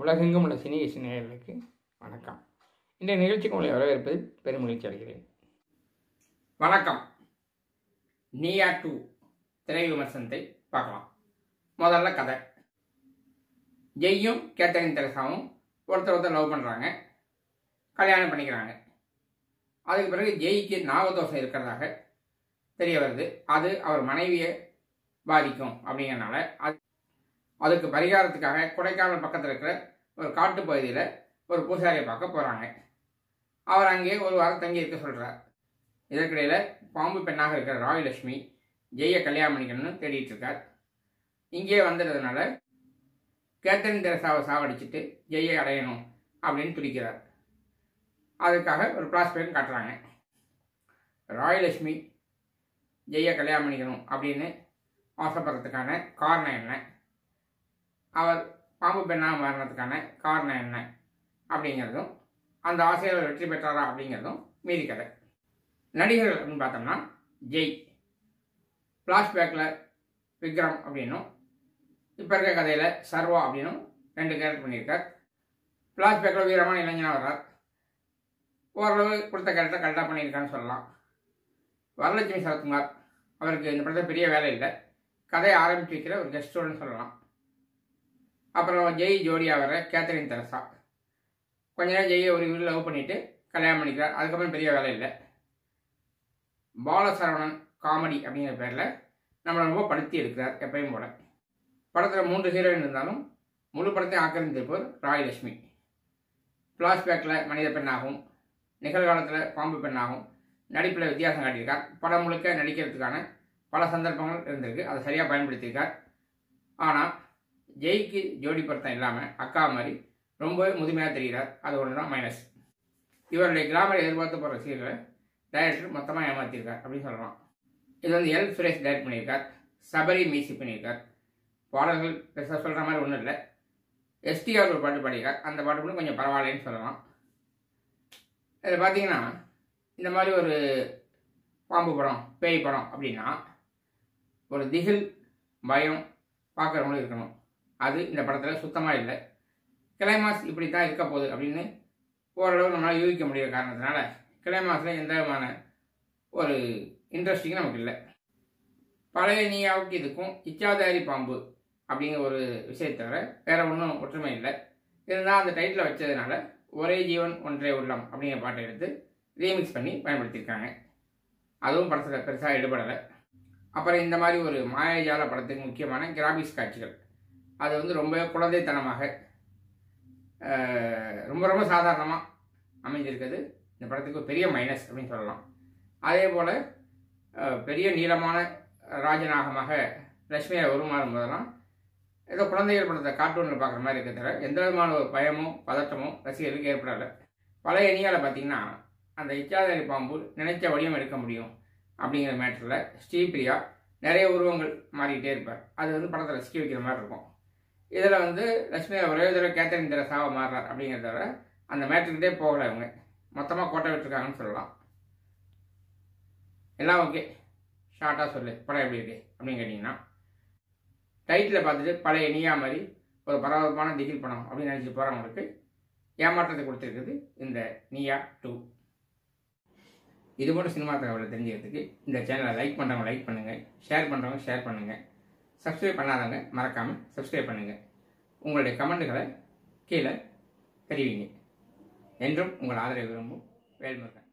உலகெங்கும் உள்ள சினி இசை நேயர்களுக்கு வணக்கம் இந்த நிகழ்ச்சிக்கு உங்களை வரவேற்பதில் பெரும் மகிழ்ச்சி அடைகிறேன் வணக்கம் நீயா டூ திரை விமர்சனத்தை பார்க்கலாம் முதல்ல கதை ஜெய்யும் கேத்தரின் தெரசாவும் ஒருத்தர் ஒருத்தர் லவ் பண்ணுறாங்க கல்யாணம் பண்ணிக்கிறாங்க அதுக்கு பிறகு ஜெய்க்கு நாகதோஷம் இருக்கிறதாக தெரிய வருது அது அவர் மனைவியை பாதிக்கும் அப்படிங்கிறனால அது அதுக்கு பரிகாரத்துக்காக கொடைக்கானல் பக்கத்தில் இருக்கிற ஒரு காட்டு பகுதியில் ஒரு பூசாரியை பார்க்க போகிறாங்க அவர் அங்கே ஒரு வாரம் தங்கி இருக்க சொல்கிறார் இதற்கிடையில் பாம்பு பெண்ணாக இருக்கிற ராயலட்சுமி ஜெய்யை கல்யாணம் பண்ணிக்கணும்னு தேடிட்டு இருக்கார் இங்கே வந்துடுறதுனால கேத்தரின் தெரசாவை சாவடிச்சிட்டு ஜெய்யை அடையணும் அப்படின்னு துடிக்கிறார் அதுக்காக ஒரு பிளாஸ்பேக் காட்டுறாங்க ராயலட்சுமி ஜெய்யை கல்யாணம் பண்ணிக்கணும் அப்படின்னு ஆசைப்படுறதுக்கான காரணம் என்ன அவர் பாம்பு பெண்ணாக மாறினதுக்கான காரணம் என்ன அப்படிங்கிறதும் அந்த ஆசையில் வெற்றி பெற்றாரா அப்படிங்கிறதும் மீதி கதை நடிகர்கள் அப்படின்னு பார்த்தோம்னா ஜெய் ஃப்ளாஷ்பேக்கில் விக்ரம் அப்படின்னும் இப்போ இருக்க கதையில் சர்வா அப்படின்னும் ரெண்டு கேரக்டர் பண்ணியிருக்கார் ஃப்ளாஷ்பேக்கில் வீரமான இளைஞனாக வர்றார் ஓரளவு கொடுத்த கேரக்டர் கரெக்டாக பண்ணியிருக்கான்னு சொல்லலாம் வரலட்சுமி சரத்குமார் அவருக்கு இந்த படத்தில் பெரிய வேலை இல்லை கதையை ஆரம்பித்து வைக்கிற ஒரு கெஸ்டோன்னு சொல்லலாம் அப்புறம் ஜெய் ஜோடியாக வர கேத்தரின் தெரசா கொஞ்ச நேரம் ஜெய்யை ஒரு வீடு லவ் பண்ணிவிட்டு கல்யாணம் பண்ணிக்கிறார் அதுக்கப்புறம் பெரிய வேலை இல்லை பாலசரவணன் காமெடி அப்படிங்கிற பேரில் நம்மளை ரொம்ப படுத்தி எடுக்கிறார் எப்பயும் போல படத்தில் மூன்று ஹீரோயின் இருந்தாலும் முழு படத்தையும் ஆக்கிரமித்திருப்பவர் ராயலட்சுமி ஃப்ளாஷ்பேக்கில் மனித பெண்ணாகவும் நிகழ்காலத்தில் பாம்பு பெண்ணாகவும் நடிப்பில் வித்தியாசம் காட்டியிருக்கார் படம் முழுக்க நடிக்கிறதுக்கான பல சந்தர்ப்பங்கள் இருந்திருக்கு அதை சரியாக பயன்படுத்தியிருக்கார் ஆனால் ஜெய்க்கு ஜோடி பொருத்தம் இல்லாமல் அக்கா மாதிரி ரொம்பவே முதுமையாக தெரிகிறார் அது ஒன்று தான் மைனஸ் இவருடைய கிராமரை எதிர்பார்த்து போகிற சீரியலை டைரக்டர் மொத்தமாக ஏமாற்றிருக்கார் அப்படின்னு சொல்லலாம் இது வந்து எல் சுரேஷ் டைரக்ட் பண்ணியிருக்கார் சபரி மீசி பண்ணியிருக்கார் பாடல்கள் பெருசாக சொல்கிற மாதிரி ஒன்றும் இல்லை எஸ்டிஆர் ஒரு பாட்டு பாடியிருக்கார் அந்த பாட்டு கூட கொஞ்சம் பரவாயில்லைன்னு சொல்லலாம் இதில் பார்த்தீங்கன்னா இந்த மாதிரி ஒரு பாம்பு படம் பேய் படம் அப்படின்னா ஒரு திகில் பயம் பார்க்குறவங்களும் இருக்கணும் அது இந்த படத்தில் சுத்தமாக இல்லை கிளைமாஸ் இப்படி தான் இருக்க போகுது அப்படின்னு ஓரளவு நம்மளால் யூகிக்க முடியாத காரணத்தினால கிளைமாஸில் எந்த விதமான ஒரு இன்ட்ரெஸ்டிங்கும் நமக்கு இல்லை பழைய நீயாவுக்கு இதுக்கும் இச்சாதாரி பாம்பு அப்படிங்கிற ஒரு விஷயத்தை தவிர வேற ஒன்றும் ஒற்றுமை இல்லை இருந்தால் அந்த டைட்டில் வச்சதுனால ஒரே ஜீவன் ஒன்றே உள்ளம் அப்படிங்கிற பாட்டை எடுத்து ரீமிக்ஸ் பண்ணி பயன்படுத்தியிருக்காங்க அதுவும் படத்தில் பெருசாக ஈடுபடலை அப்புறம் இந்த மாதிரி ஒரு மாயாஜால படத்துக்கு முக்கியமான கிராபிக்ஸ் காட்சிகள் அது வந்து ரொம்ப குழந்தைத்தனமாக ரொம்ப ரொம்ப சாதாரணமாக அமைஞ்சிருக்குது இந்த படத்துக்கு ஒரு பெரிய மைனஸ் அப்படின்னு சொல்லலாம் அதே போல் பெரிய நீளமான ராஜநாகமாக லட்சுமியை உருமாறும் போதெல்லாம் ஏதோ குழந்தைகள் படத்தை கார்ட்டூனில் பார்க்குற மாதிரி இருக்க தவிர எந்த விதமான ஒரு பயமோ பதட்டமோ ரசிகர்களுக்கு ஏற்படலை பழைய இனியாவில் பார்த்தீங்கன்னா அந்த இச்சாதாரி பாம்பு நினைச்ச வடிவம் எடுக்க முடியும் அப்படிங்கிற மேட்டரில் ஸ்ரீபிரியா நிறைய உருவங்கள் மாறிக்கிட்டே இருப்பார் அது வந்து படத்தை ரசிக்க வைக்கிற மாதிரி இருக்கும் இதில் வந்து லட்சுமி ஒரே தடவை கேத்தரின் தெரசாவை மாறுறார் அப்படிங்கிறத தவிர அந்த மேட்டருக்கிட்டே போகலை அவங்க மொத்தமாக கோட்டை விட்டுருக்காங்கன்னு சொல்லலாம் எல்லாம் ஓகே ஷார்ட்டாக சொல்லு படம் எப்படி இருக்கு அப்படின்னு கேட்டிங்கன்னா டைட்டில் பார்த்துட்டு பழைய இனியா மாதிரி ஒரு பரபரப்பான திகில் படம் அப்படின்னு நினச்சி போகிறவங்களுக்கு ஏமாற்றத்தை கொடுத்துருக்குது இந்த நியா டூ இது போன்ற சினிமா தகவலை தெரிஞ்சுக்கிறதுக்கு இந்த சேனலை லைக் பண்ணுறவங்க லைக் பண்ணுங்கள் ஷேர் பண்ணுறவங்க ஷேர் பண்ணுங்கள் சப்ஸ்கிரைப் பண்ணாதவங்க மறக்காமல் சப்ஸ்கிரைப் பண்ணுங்கள் உங்களுடைய கமெண்ட்டுகளை கீழே தெரிவிங்க என்றும் உங்கள் ஆதரவு விரும்பும் வேல்முருகன்